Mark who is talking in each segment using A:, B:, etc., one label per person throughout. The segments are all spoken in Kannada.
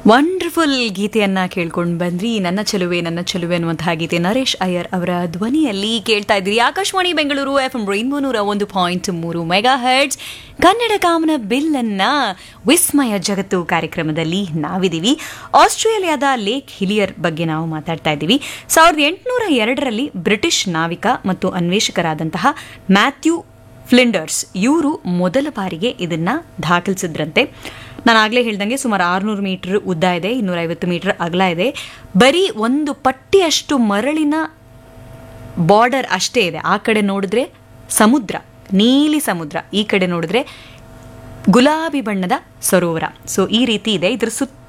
A: ವಂಡರ್ಫುಲ್ ಗೀತೆಯನ್ನ ಕೇಳ್ಕೊಂಡು ಬಂದ್ರಿ ನನ್ನ ಚೆಲುವೆ ನನ್ನ ಚೆಲುವೆ ಅನ್ನುವಂತಹ ಗೀತೆ ನರೇಶ್ ಅಯ್ಯರ್ ಅವರ ಧ್ವನಿಯಲ್ಲಿ ಕೇಳ್ತಾ ಇದ್ದೀರಿ Akashvani Bengaluru F M rainbow ನೂರ ಒಂದು ಪಾಯಿಂಟ್ ಮೂರು ಮೆಗಾ ಹರ್ಟ್ಸ್ ಕನ್ನಡ ಕಾಮನ ಬಿಲ್ಲನ್ನ ವಿಸ್ಮಯ ಜಗತ್ತು ಕಾರ್ಯಕ್ರಮದಲ್ಲಿ ನಾವಿದ್ದೀವಿ ಆಸ್ಟ್ರೇಲಿಯಾದ ಲೇಕ್ ಹಿಲಿಯರ್ ಬಗ್ಗೆ ನಾವು ಮಾತಾಡ್ತಾ ಇದ್ದೀವಿ ಸಾವಿರದ ಎಂಟುನೂರ ಎರಡರಲ್ಲಿ ಬ್ರಿಟಿಷ್ ನಾವಿಕ ಮತ್ತು ಅನ್ವೇಷಕರಾದಂತಹ ಮ್ಯಾಥ್ಯೂ ಫ್ಲಿಂಡರ್ಸ್ ಇವರು ಮೊದಲ ಬಾರಿಗೆ ಇದನ್ನ ದಾಖಲಿಸಿದ್ರಂತೆ ನಾನು ಆಗಲೇ ಹೇಳ್ದಂಗೆ ಸುಮಾರು ಆರುನೂರು ಮೀಟರ್ ಉದ್ದ ಇದೆ ಇನ್ನೂರೈವತ್ತು ಮೀಟರ್ ಅಗಲ ಇದೆ ಬರೀ ಒಂದು ಪಟ್ಟಿಯಷ್ಟು ಮರಳಿನ ಬಾರ್ಡರ್ ಅಷ್ಟೇ ಇದೆ ಆ ಕಡೆ ನೋಡಿದ್ರೆ ಸಮುದ್ರ ನೀಲಿ ಸಮುದ್ರ ಈ ಕಡೆ ನೋಡಿದ್ರೆ ಗುಲಾಬಿ ಬಣ್ಣದ ಸರೋವರ ಸೊ ಈ ರೀತಿ ಇದೆ ಇದ್ರ ಸುತ್ತ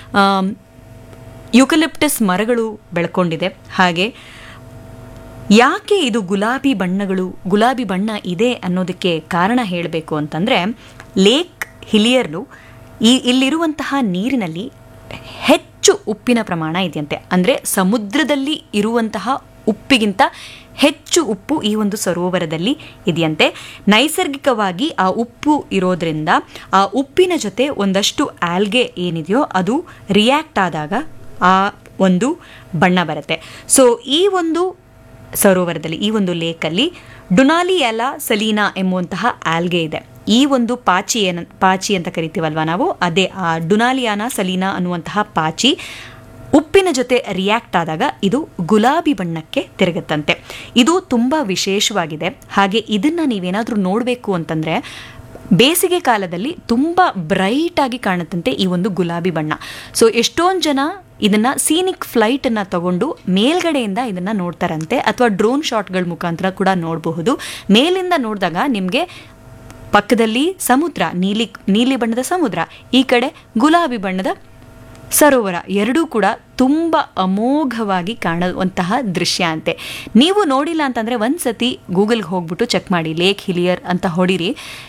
A: ಯುಕಲಿಪ್ಟಸ್ ಮರಗಳು ಬೆಳ್ಕೊಂಡಿದೆ ಹಾಗೆ ಯಾಕೆ ಇದು ಗುಲಾಬಿ ಬಣ್ಣಗಳು ಗುಲಾಬಿ ಬಣ್ಣ ಇದೆ ಅನ್ನೋದಕ್ಕೆ ಕಾರಣ ಹೇಳಬೇಕು ಅಂತಂದರೆ ಲೇಕ್ ಹಿಲಿಯರ್ಲು ಈ ಇಲ್ಲಿರುವಂತಹ ನೀರಿನಲ್ಲಿ ಹೆಚ್ಚು ಉಪ್ಪಿನ ಪ್ರಮಾಣ ಇದೆಯಂತೆ ಅಂದರೆ ಸಮುದ್ರದಲ್ಲಿ ಇರುವಂತಹ ಉಪ್ಪಿಗಿಂತ ಹೆಚ್ಚು ಉಪ್ಪು ಈ ಒಂದು ಸರೋವರದಲ್ಲಿ ಇದೆಯಂತೆ ನೈಸರ್ಗಿಕವಾಗಿ ಆ ಉಪ್ಪು ಇರೋದ್ರಿಂದ ಆ ಉಪ್ಪಿನ ಜೊತೆ ಒಂದಷ್ಟು ಆಲ್ಗೆ ಏನಿದೆಯೋ ಅದು ರಿಯಾಕ್ಟ್ ಆದಾಗ ಆ ಒಂದು ಬಣ್ಣ ಬರುತ್ತೆ ಸೊ ಈ ಒಂದು ಸರೋವರದಲ್ಲಿ ಈ ಒಂದು ಲೇಕಲ್ಲಿ ಡುನಾಲಿಯಲ ಸಲೀನಾ ಎಂಬುವಂತಹ ಆಲ್ಗೆ ಇದೆ ಈ ಒಂದು ಪಾಚಿ ಏನ ಪಾಚಿ ಅಂತ ಕರಿತೀವಲ್ವಾ ನಾವು ಅದೇ ಆ ಡುನಾಲಿಯಾನ ಸಲೀನಾ ಅನ್ನುವಂತಹ ಪಾಚಿ ಉಪ್ಪಿನ ಜೊತೆ ರಿಯಾಕ್ಟ್ ಆದಾಗ ಇದು ಗುಲಾಬಿ ಬಣ್ಣಕ್ಕೆ ತಿರುಗುತ್ತಂತೆ ಇದು ತುಂಬ ವಿಶೇಷವಾಗಿದೆ ಹಾಗೆ ಇದನ್ನು ನೀವೇನಾದರೂ ನೋಡಬೇಕು ಅಂತಂದರೆ ಬೇಸಿಗೆ ಕಾಲದಲ್ಲಿ ತುಂಬ ಬ್ರೈಟ್ ಆಗಿ ಕಾಣುತ್ತಂತೆ ಈ ಒಂದು ಗುಲಾಬಿ ಬಣ್ಣ ಸೊ ಎಷ್ಟೊಂದು ಜನ ಇದನ್ನ ಸೀನಿಕ್ ಫ್ಲೈಟ್ ಅನ್ನ ತಗೊಂಡು ಮೇಲ್ಗಡೆಯಿಂದ ಇದನ್ನ ನೋಡ್ತಾರಂತೆ ಅಥವಾ ಡ್ರೋನ್ ಶಾಟ್ಗಳ ಮುಖಾಂತರ ಕೂಡ ನೋಡಬಹುದು ಮೇಲಿಂದ ನೋಡಿದಾಗ ನಿಮಗೆ ಪಕ್ಕದಲ್ಲಿ ಸಮುದ್ರ ನೀಲಿ ನೀಲಿ ಬಣ್ಣದ ಸಮುದ್ರ ಈ ಕಡೆ ಗುಲಾಬಿ ಬಣ್ಣದ ಸರೋವರ ಎರಡೂ ಕೂಡ ತುಂಬ ಅಮೋಘವಾಗಿ ಕಾಣುವಂತಹ ದೃಶ್ಯ ಅಂತೆ ನೀವು ನೋಡಿಲ್ಲ ಅಂತಂದರೆ ಒಂದು ಸತಿ ಗೂಗಲ್ಗೆ ಹೋಗ್ಬಿಟ್ಟು ಚೆಕ್ ಮಾಡಿ ಲೇಕ್ ಹಿಲಿಯರ್ ಅಂತ ಹೊಡಿರಿ